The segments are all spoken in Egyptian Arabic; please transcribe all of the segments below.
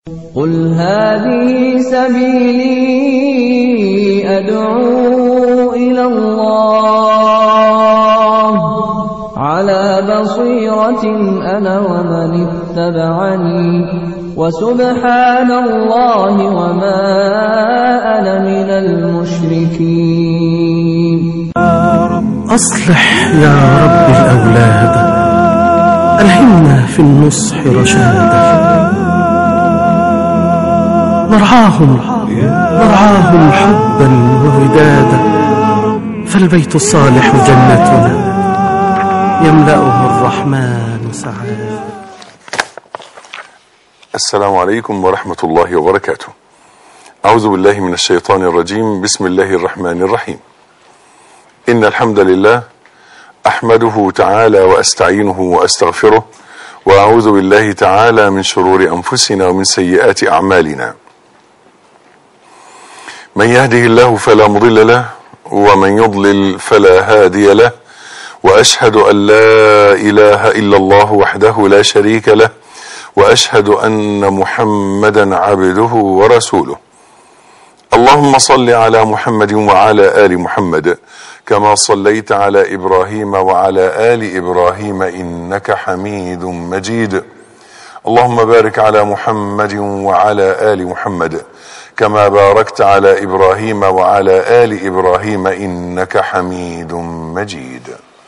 قل هذه سبيلي أدعو إلى الله على بصيرة أنا ومن اتبعني وسبحان الله وما أنا من المشركين أصلح يا رب الأولاد ألهمنا في النصح رشادا نرعاهم نرعاهم حبا وودادا فالبيت الصالح جنتنا يملأه الرحمن سعادا السلام عليكم ورحمة الله وبركاته أعوذ بالله من الشيطان الرجيم بسم الله الرحمن الرحيم إن الحمد لله أحمده تعالى وأستعينه وأستغفره وأعوذ بالله تعالى من شرور أنفسنا ومن سيئات أعمالنا من يهده الله فلا مضل له ومن يضلل فلا هادي له وأشهد أن لا إله إلا الله وحده لا شريك له واشهد ان محمدا عبده ورسوله اللهم صل على محمد وعلى ال محمد كما صليت على ابراهيم وعلى ال ابراهيم انك حميد مجيد اللهم بارك على محمد وعلى ال محمد كما باركت على ابراهيم وعلى ال ابراهيم انك حميد مجيد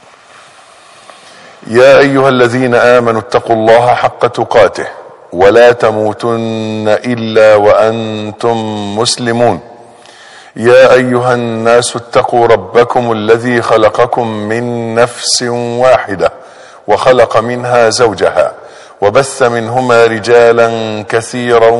يا ايها الذين امنوا اتقوا الله حق تقاته ولا تموتن الا وانتم مسلمون يا ايها الناس اتقوا ربكم الذي خلقكم من نفس واحده وخلق منها زوجها وبث منهما رجالا كثيرا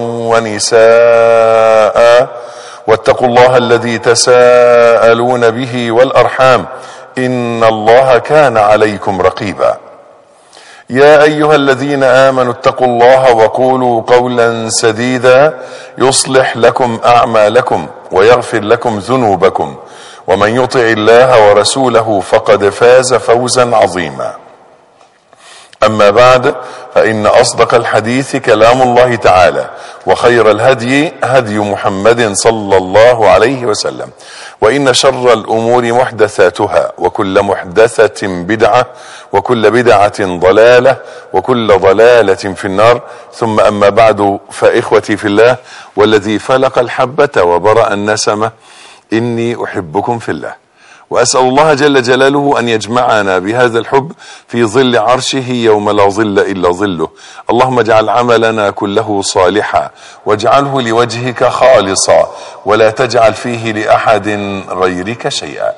ونساء واتقوا الله الذي تساءلون به والارحام ان الله كان عليكم رقيبا يا ايها الذين امنوا اتقوا الله وقولوا قولا سديدا يصلح لكم اعمالكم ويغفر لكم ذنوبكم ومن يطع الله ورسوله فقد فاز فوزا عظيما اما بعد فان اصدق الحديث كلام الله تعالى وخير الهدي هدي محمد صلى الله عليه وسلم وان شر الامور محدثاتها وكل محدثه بدعه وكل بدعه ضلاله وكل ضلاله في النار ثم اما بعد فاخوتي في الله والذي فلق الحبه وبرا النسمه اني احبكم في الله واسال الله جل جلاله ان يجمعنا بهذا الحب في ظل عرشه يوم لا ظل الا ظله اللهم اجعل عملنا كله صالحا واجعله لوجهك خالصا ولا تجعل فيه لاحد غيرك شيئا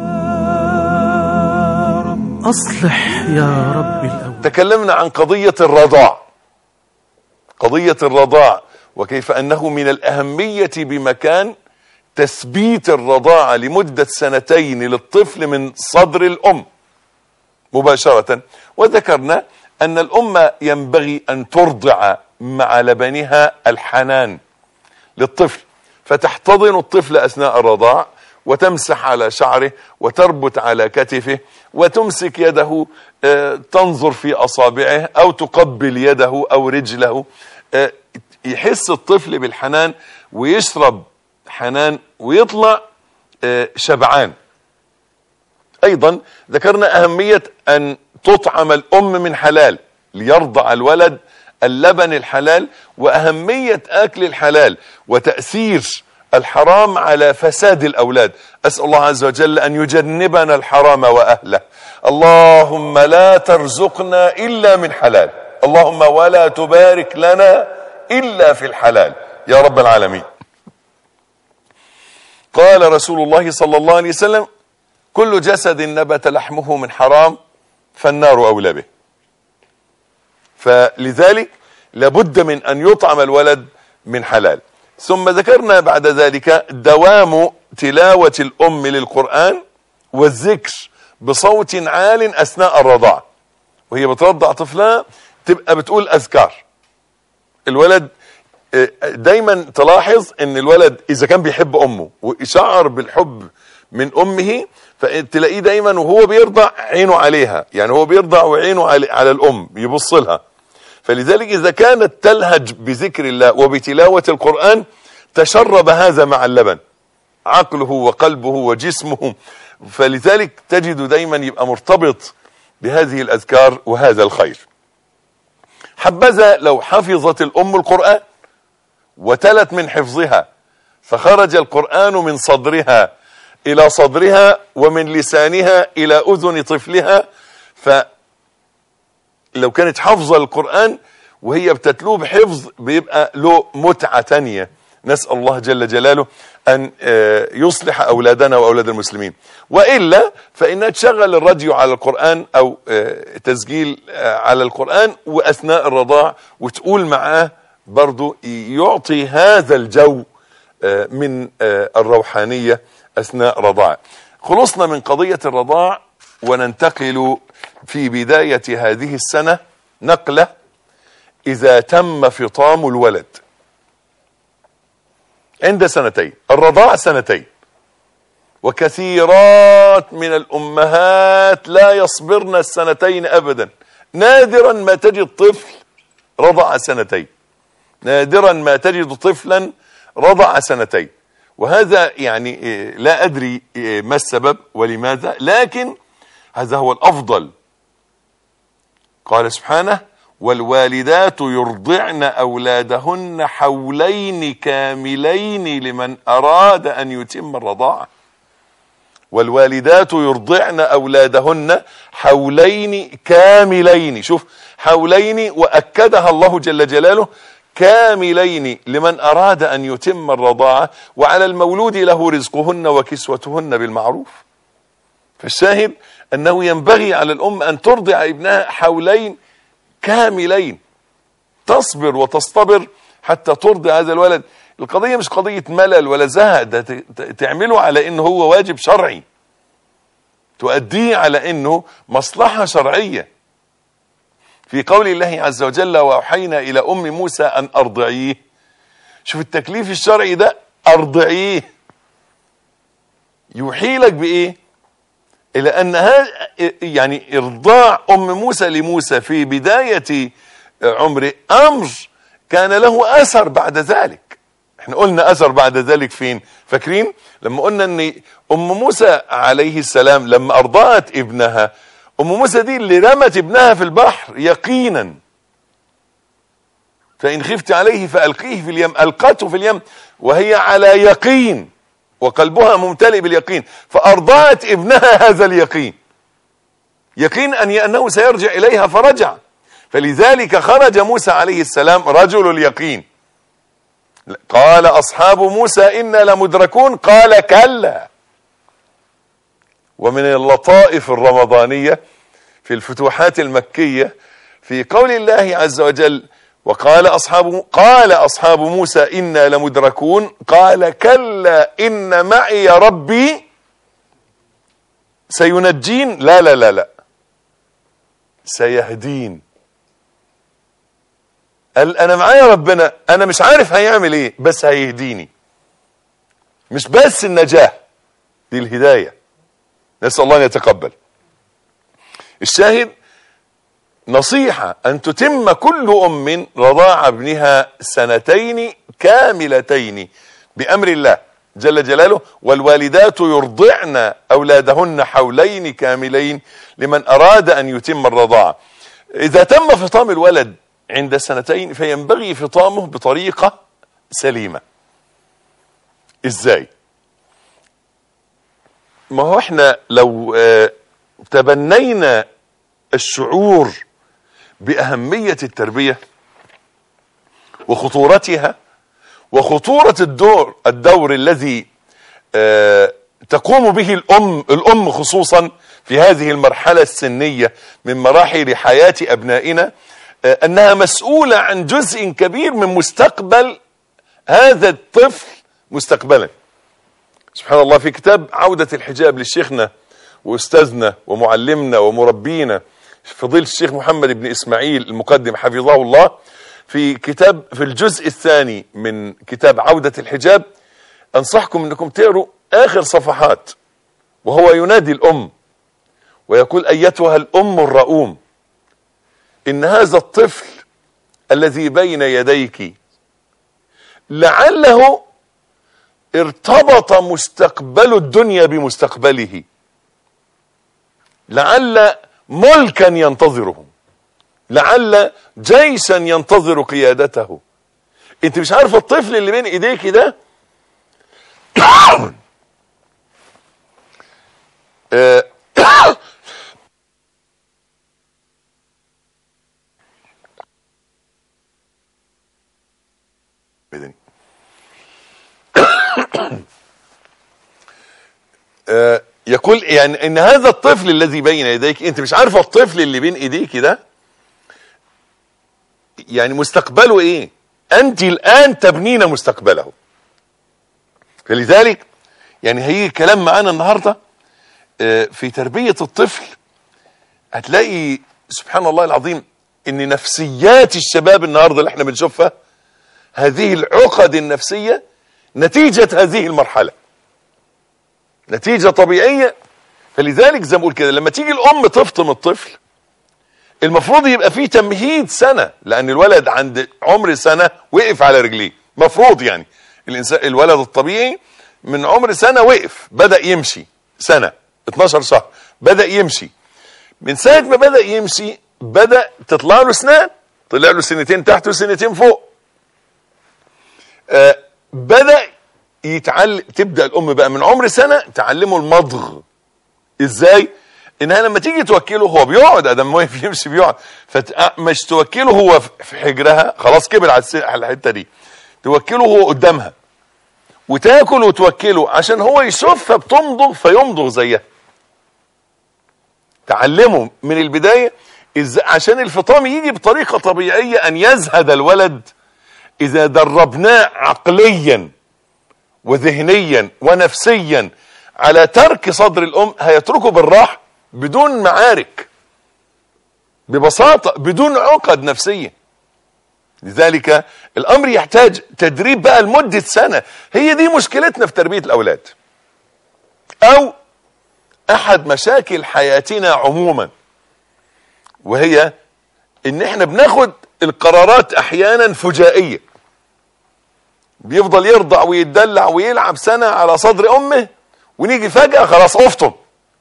أصلح يا رب الأولاد تكلمنا عن قضيه الرضاع قضيه الرضاع وكيف انه من الاهميه بمكان تثبيت الرضاعة لمدة سنتين للطفل من صدر الأم مباشرة وذكرنا أن الأم ينبغي أن ترضع مع لبنها الحنان للطفل فتحتضن الطفل أثناء الرضاع وتمسح على شعره وتربط على كتفه وتمسك يده تنظر في أصابعه أو تقبل يده أو رجله يحس الطفل بالحنان ويشرب حنان ويطلع شبعان ايضا ذكرنا اهمية ان تطعم الام من حلال ليرضع الولد اللبن الحلال واهمية اكل الحلال وتأثير الحرام على فساد الاولاد اسأل الله عز وجل ان يجنبنا الحرام واهله اللهم لا ترزقنا الا من حلال اللهم ولا تبارك لنا الا في الحلال يا رب العالمين قال رسول الله صلى الله عليه وسلم كل جسد نبت لحمه من حرام فالنار أولى به فلذلك لابد من أن يطعم الولد من حلال ثم ذكرنا بعد ذلك دوام تلاوة الأم للقرآن والذكر بصوت عال أثناء الرضاعة وهي بترضع طفلها تبقى بتقول أذكار الولد دايما تلاحظ ان الولد اذا كان بيحب امه وشعر بالحب من امه فتلاقيه دايما وهو بيرضع عينه عليها يعني هو بيرضع وعينه على, على الام يبص لها فلذلك إذا كانت تلهج بذكر الله وبتلاوة القرآن تشرب هذا مع اللبن عقله وقلبه وجسمه فلذلك تجد دايما يبقى مرتبط بهذه الأذكار وهذا الخير حبذا لو حفظت الأم القرآن وتلت من حفظها فخرج القرآن من صدرها إلى صدرها ومن لسانها إلى أذن طفلها فلو كانت حفظة القرآن وهي بتتلوه بحفظ بيبقى له متعة تانية نسأل الله جل جلاله أن آه، يصلح أولادنا وأولاد المسلمين وإلا فإنها تشغل الراديو على القرآن أو آه، تسجيل آه، على القرآن وأثناء الرضاع وتقول معاه برضو يعطي هذا الجو آه، من آه، الروحانية أثناء رضاع خلصنا من قضية الرضاع وننتقل في بداية هذه السنة نقلة إذا تم فطام الولد عند سنتين الرضاع سنتين وكثيرات من الأمهات لا يصبرن السنتين أبدا نادرا ما تجد طفل رضع سنتين نادرا ما تجد طفلا رضع سنتين وهذا يعني إيه، لا أدري إيه، ما السبب ولماذا لكن هذا هو الأفضل قال سبحانه والوالدات يرضعن أولادهن حولين كاملين لمن أراد أن يتم الرضاعة والوالدات يرضعن أولادهن حولين كاملين شوف حولين وأكدها الله جل جلاله كاملين لمن أراد أن يتم الرضاعة وعلى المولود له رزقهن وكسوتهن بالمعروف فالشاهد أنه ينبغي على الأم أن ترضع ابنها حولين كاملين تصبر وتصطبر حتى ترضع هذا الولد القضية مش قضية ملل ولا زهق ده ت- ت- تعمله على انه هو واجب شرعي تؤديه على انه مصلحة شرعية في قول الله عز وجل واوحينا الى ام موسى ان ارضعيه شوف التكليف الشرعي ده ارضعيه يوحي لك بايه الى ان هذا يعني ارضاع ام موسى لموسى في بداية عمره امر كان له اثر بعد ذلك احنا قلنا اثر بعد ذلك فين فاكرين لما قلنا ان ام موسى عليه السلام لما ارضعت ابنها ام موسى دي اللي رمت ابنها في البحر يقينا فان خفت عليه فالقيه في اليم القته في اليم وهي على يقين وقلبها ممتلئ باليقين فارضعت ابنها هذا اليقين يقين ان انه سيرجع اليها فرجع فلذلك خرج موسى عليه السلام رجل اليقين قال اصحاب موسى انا لمدركون قال كلا ومن اللطائف الرمضانيه في الفتوحات المكيه في قول الله عز وجل وقال اصحاب قال اصحاب موسى انا لمدركون قال كلا ان معي ربي سينجين لا لا لا لا سيهدين قال انا معايا ربنا انا مش عارف هيعمل ايه بس هيهديني مش بس النجاة دي الهداية نسأل الله ان يتقبل الشاهد نصيحة ان تتم كل ام رضاع ابنها سنتين كاملتين بامر الله جل جلاله والوالدات يرضعن اولادهن حولين كاملين لمن اراد ان يتم الرضاعة اذا تم فطام الولد عند سنتين فينبغي فطامه بطريقة سليمة ازاي ما هو احنا لو آه، تبنينا الشعور بأهمية التربية وخطورتها وخطورة الدور الدور الذي آه، تقوم به الأم الأم خصوصا في هذه المرحلة السنية من مراحل حياة أبنائنا آه، أنها مسؤولة عن جزء كبير من مستقبل هذا الطفل مستقبلا سبحان الله في كتاب عودة الحجاب للشيخنا وأستاذنا ومعلمنا ومربينا فضيلة الشيخ محمد بن إسماعيل المقدم حفظه الله في كتاب في الجزء الثاني من كتاب عودة الحجاب أنصحكم أنكم تقروا آخر صفحات وهو ينادي الأم ويقول أيتها الأم الرؤوم إن هذا الطفل الذي بين يديك لعله ارتبط مستقبل الدنيا بمستقبله لعل ملكا ينتظره لعل جيشا ينتظر قيادته انت مش عارف الطفل اللي بين ايديك ده آه، بدني. آه، يقول يعني ان هذا الطفل الذي بين يديك انت مش عارف الطفل اللي بين ايديك ده يعني مستقبله ايه انت الان تبنين مستقبله فلذلك يعني هيجي كلام معانا النهارده آه، في تربيه الطفل هتلاقي سبحان الله العظيم ان نفسيات الشباب النهارده اللي احنا بنشوفها هذه العقد النفسيه نتيجه هذه المرحله نتيجه طبيعيه فلذلك زي ما بقول كده لما تيجي الام تفطم الطفل المفروض يبقى فيه تمهيد سنه لان الولد عند عمر سنه وقف على رجليه مفروض يعني الانسان الولد الطبيعي من عمر سنه وقف بدا يمشي سنه 12 شهر بدا يمشي من ساعه ما بدا يمشي بدا تطلع له اسنان طلع له سنتين تحت وسنتين فوق آه بدا يتعلم تبدا الام بقى من عمر سنه تعلمه المضغ ازاي انها لما تيجي توكله هو بيقعد ادم واقف يمشي بيقعد فمش توكله هو في حجرها خلاص كبر على الس- على الحته دي توكله هو قدامها وتاكل وتوكله عشان هو يشوفها بتمضغ فيمضغ زيها تعلمه من البدايه إز... عشان الفطام يجي بطريقه طبيعيه ان يزهد الولد اذا دربناه عقليا وذهنيا ونفسيا على ترك صدر الام هيتركه بالراحه بدون معارك ببساطه بدون عقد نفسيه لذلك الامر يحتاج تدريب بقى لمده سنه هي دي مشكلتنا في تربيه الاولاد او احد مشاكل حياتنا عموما وهي ان احنا بناخد القرارات احيانا فجائيه بيفضل يرضع ويتدلع ويلعب سنه على صدر امه ونيجي فجاه خلاص افطم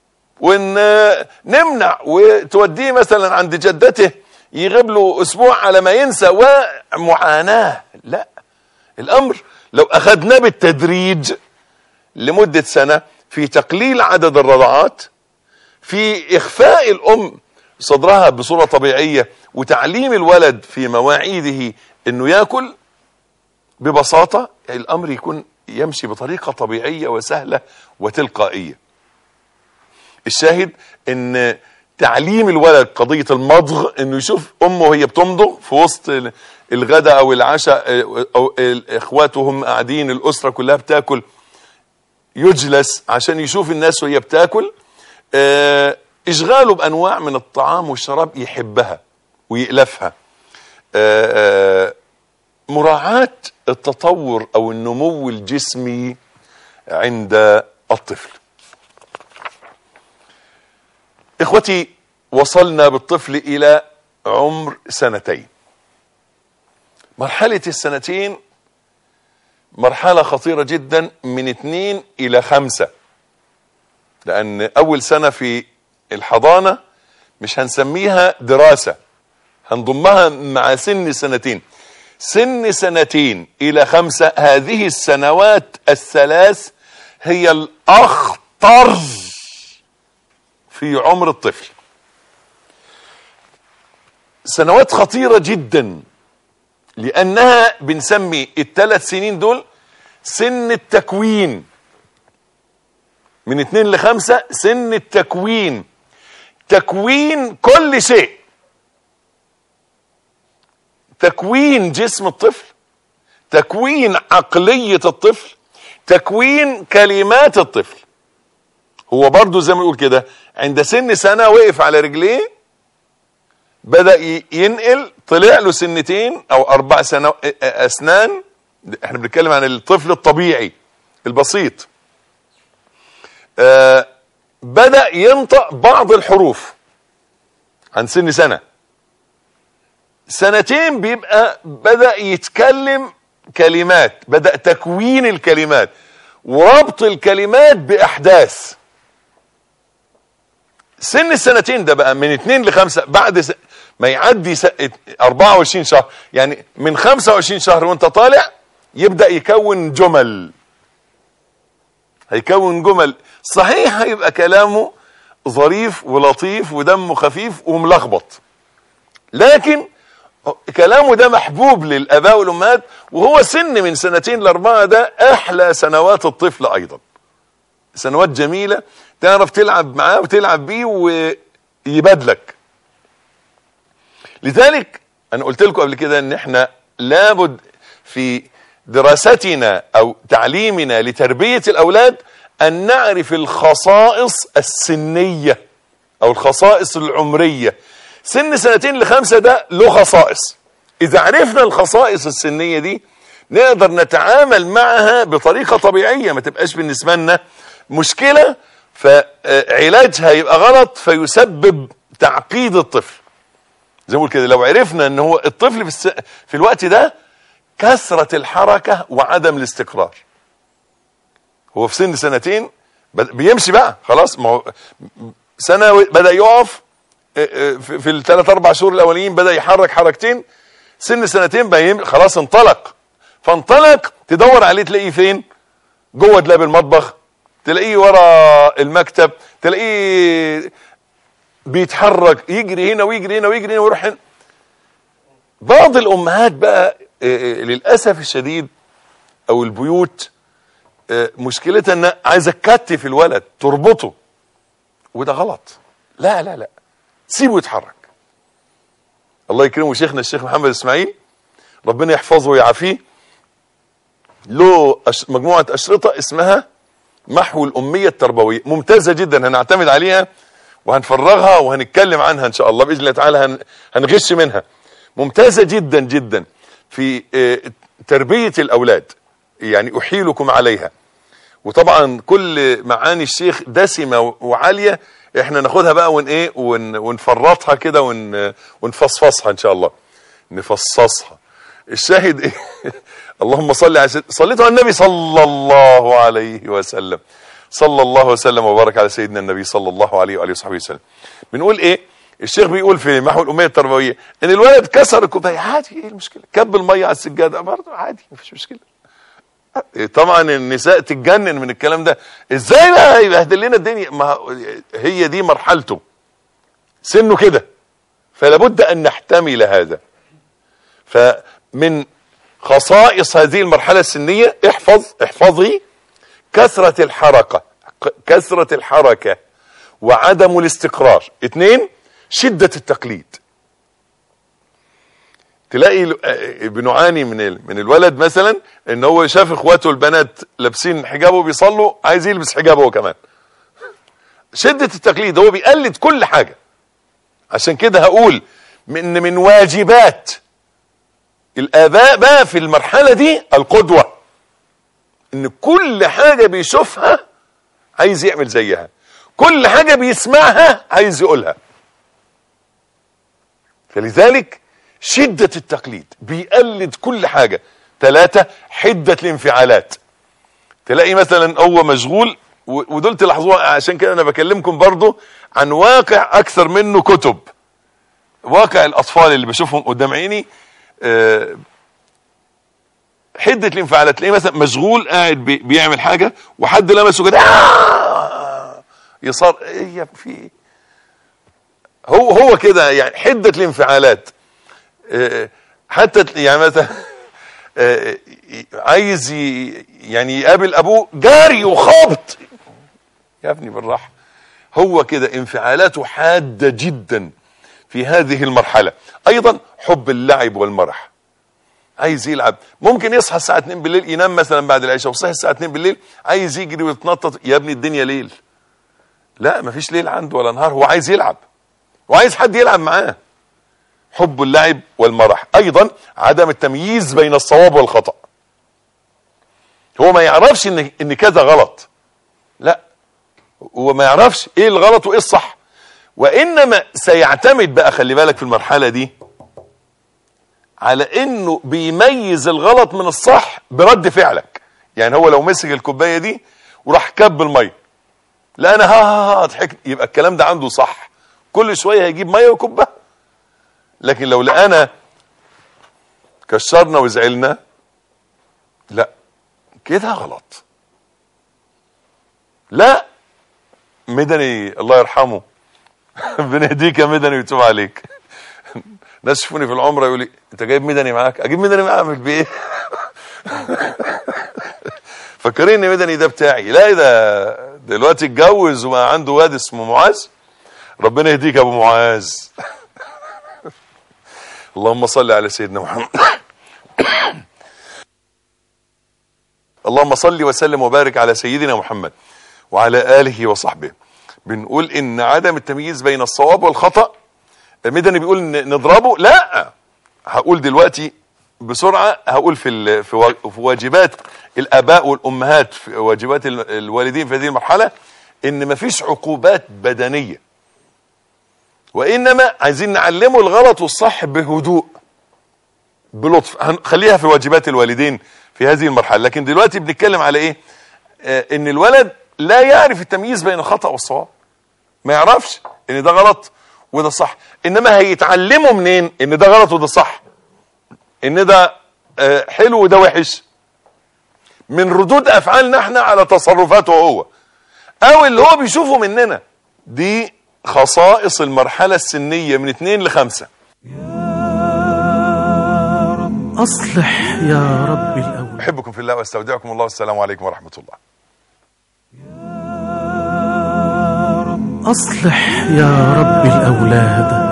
ونمنع وتوديه مثلا عند جدته يغيب له اسبوع على ما ينسى ومعاناه لا الامر لو اخذناه بالتدريج لمده سنه في تقليل عدد الرضعات في اخفاء الام صدرها بصوره طبيعيه وتعليم الولد في مواعيده انه ياكل ببساطه الامر يكون يمشي بطريقه طبيعيه وسهله وتلقائيه الشاهد ان تعليم الولد قضيه المضغ انه يشوف امه وهي بتمضغ في وسط ال- الغداء او العشاء او اخواته هم قاعدين الاسره كلها بتاكل يجلس عشان يشوف الناس وهي بتاكل آه، اشغاله بانواع من الطعام والشراب يحبها ويألفها آه، آه، مراعاة التطور او النمو الجسمي عند الطفل اخوتي وصلنا بالطفل الى عمر سنتين مرحلة السنتين مرحلة خطيرة جدا من اتنين الى خمسة لان اول سنة في الحضانة مش هنسميها دراسة هنضمها مع سن سنتين سن سنتين الى خمسة هذه السنوات الثلاث هي الاخطر في عمر الطفل سنوات خطيرة جدا لانها بنسمي الثلاث سنين دول سن التكوين من اتنين لخمسة سن التكوين تكوين كل شيء تكوين جسم الطفل تكوين عقلية الطفل تكوين كلمات الطفل هو برضو زي ما نقول كده عند سن سنة وقف على رجليه بدأ ي- ينقل طلع له سنتين او اربع سنة اسنان احنا بنتكلم عن الطفل الطبيعي البسيط آه بدأ ينطق بعض الحروف عن سن سنة سنتين بيبقى بدأ يتكلم كلمات بدأ تكوين الكلمات وربط الكلمات بأحداث سن السنتين ده بقى من اتنين لخمسة بعد س... ما يعدي س... 24 شهر يعني من 25 شهر وانت طالع يبدأ يكون جمل هيكون جمل صحيح هيبقى كلامه ظريف ولطيف ودمه خفيف وملخبط لكن كلامه ده محبوب للاباء والامهات وهو سن من سنتين لاربعه ده احلى سنوات الطفل ايضا سنوات جميله تعرف تلعب معاه وتلعب بيه ويبادلك لذلك انا قلت لكم قبل كده ان احنا لابد في دراستنا او تعليمنا لتربيه الاولاد ان نعرف الخصائص السنيه او الخصائص العمريه سن سنتين لخمسة ده له خصائص اذا عرفنا الخصائص السنية دي نقدر نتعامل معها بطريقة طبيعية ما تبقاش بالنسبة لنا مشكلة فعلاجها يبقى غلط فيسبب تعقيد الطفل زي ما بقول كده لو عرفنا ان هو الطفل في, الس... في الوقت ده كثرة الحركة وعدم الاستقرار هو في سن سنتين بيمشي بقى خلاص ما هو سنة بدأ يقف في, في الثلاث اربع شهور الاولين بدا يحرك حركتين سن سنتين بقى خلاص انطلق فانطلق تدور عليه تلاقيه فين جوه دولاب المطبخ تلاقيه ورا المكتب تلاقيه بيتحرك يجري هنا ويجري هنا ويجري هنا ويروح هنا بعض الامهات بقى للاسف الشديد او البيوت مشكلتها ان عايزه تكتف الولد تربطه وده غلط لا لا لا سيبه يتحرك الله يكرمه شيخنا الشيخ محمد اسماعيل ربنا يحفظه ويعافيه له أش... مجموعة أشرطة اسمها محو الأمية التربوية ممتازة جدا هنعتمد عليها وهنفرغها وهنتكلم عنها إن شاء الله بإذن الله تعالى هن... هنغش منها ممتازة جدا جدا في تربية الأولاد يعني أحيلكم عليها وطبعا كل معاني الشيخ دسمة وعالية احنا ناخدها بقى ون ايه ون ونفرطها كده ون ونفصفصها ان شاء الله نفصصها الشاهد ايه اللهم صل على سيد صليتوا على النبي صلى الله عليه وسلم صلى الله وسلم وبارك على سيدنا النبي صلى الله عليه واله وصحبه وسلم بنقول ايه الشيخ بيقول في محو الاميه التربويه ان الولد كسر الكوبايه عادي ايه المشكله كب الميه على السجاده برضه عادي مفيش مشكله طبعا النساء تتجنن من الكلام ده ازاي بقى يبهدل لنا الدنيا ما هي دي مرحلته سنه كده فلا بد ان نحتمل هذا فمن خصائص هذه المرحله السنيه احفظ احفظي كثره الحركه كثره الحركه وعدم الاستقرار اثنين شده التقليد تلاقي بنعاني من من الولد مثلا ان هو شاف اخواته البنات لابسين حجابه بيصلوا عايز يلبس حجابه هو كمان شدة التقليد هو بيقلد كل حاجة عشان كده هقول من من واجبات الاباء بقى في المرحلة دي القدوة ان كل حاجة بيشوفها عايز يعمل زيها كل حاجة بيسمعها عايز يقولها فلذلك شدة التقليد بيقلد كل حاجة ثلاثة حدة الانفعالات تلاقي مثلا هو مشغول ودول تلاحظوها عشان كده انا بكلمكم برضو عن واقع اكثر منه كتب واقع الاطفال اللي بشوفهم قدام عيني أه حدة الانفعالات تلاقيه مثلا مشغول قاعد بي بيعمل حاجة وحد لمسه كده آه يصار ايه في ايه هو هو كده يعني حدة الانفعالات أه حتى يعني مثلا أه عايز يعني يقابل ابوه جاري وخابط يا ابني بالراحه هو كده انفعالاته حاده جدا في هذه المرحله ايضا حب اللعب والمرح عايز يلعب ممكن يصحى الساعه 2 بالليل ينام مثلا بعد العشاء وصحي الساعه 2 بالليل عايز يجري ويتنطط يا ابني الدنيا ليل لا مفيش ليل عنده ولا نهار هو عايز يلعب وعايز حد يلعب معاه حب اللعب والمرح ايضا عدم التمييز بين الصواب والخطأ هو ما يعرفش ان ان كذا غلط لا هو ما يعرفش ايه الغلط وايه الصح وانما سيعتمد بقى خلي بالك في المرحله دي على انه بيميز الغلط من الصح برد فعلك يعني هو لو مسك الكوبايه دي وراح كب الميه لا انا ها ها ها ضحكت يبقى الكلام ده عنده صح كل شويه هيجيب ميه ويكبها لكن لو لقانا كشرنا وزعلنا لا كده غلط لا مدني الله يرحمه بنهديك يا مدني ويتوب عليك ناس يشوفوني في العمره يقول لي انت جايب مدني معاك اجيب مدني معاك اعمل بيه فاكرين ان مدني ده بتاعي لا ده دلوقتي اتجوز وما عنده واد اسمه معاذ ربنا يهديك يا ابو معاذ اللهم صل على سيدنا محمد اللهم صل وسلم وبارك على سيدنا محمد وعلى اله وصحبه بنقول ان عدم التمييز بين الصواب والخطأ مدني بيقول ن- نضربه لا هقول دلوقتي بسرعة هقول في ال- في وا- في واجبات الآباء والأمهات في واجبات ال- الوالدين في هذه المرحلة إن مفيش عقوبات بدنية وإنما عايزين نعلمه الغلط والصح بهدوء بلطف هنخليها في واجبات الوالدين في هذه المرحلة لكن دلوقتي بنتكلم على إيه آه إن الولد لا يعرف التمييز بين الخطأ والصواب ما يعرفش ان ده غلط وده صح انما هيتعلموا منين ان ده غلط وده صح ان ده آه، حلو وده وحش من ردود افعالنا احنا على تصرفاته هو او اللي هو بيشوفه مننا دي خصائص المرحلة السنية من اتنين لخمسة أصلح يا رب الأولاد احبكم في الله واستودعكم الله والسلام عليكم ورحمة الله أصلح يا رب الأولاد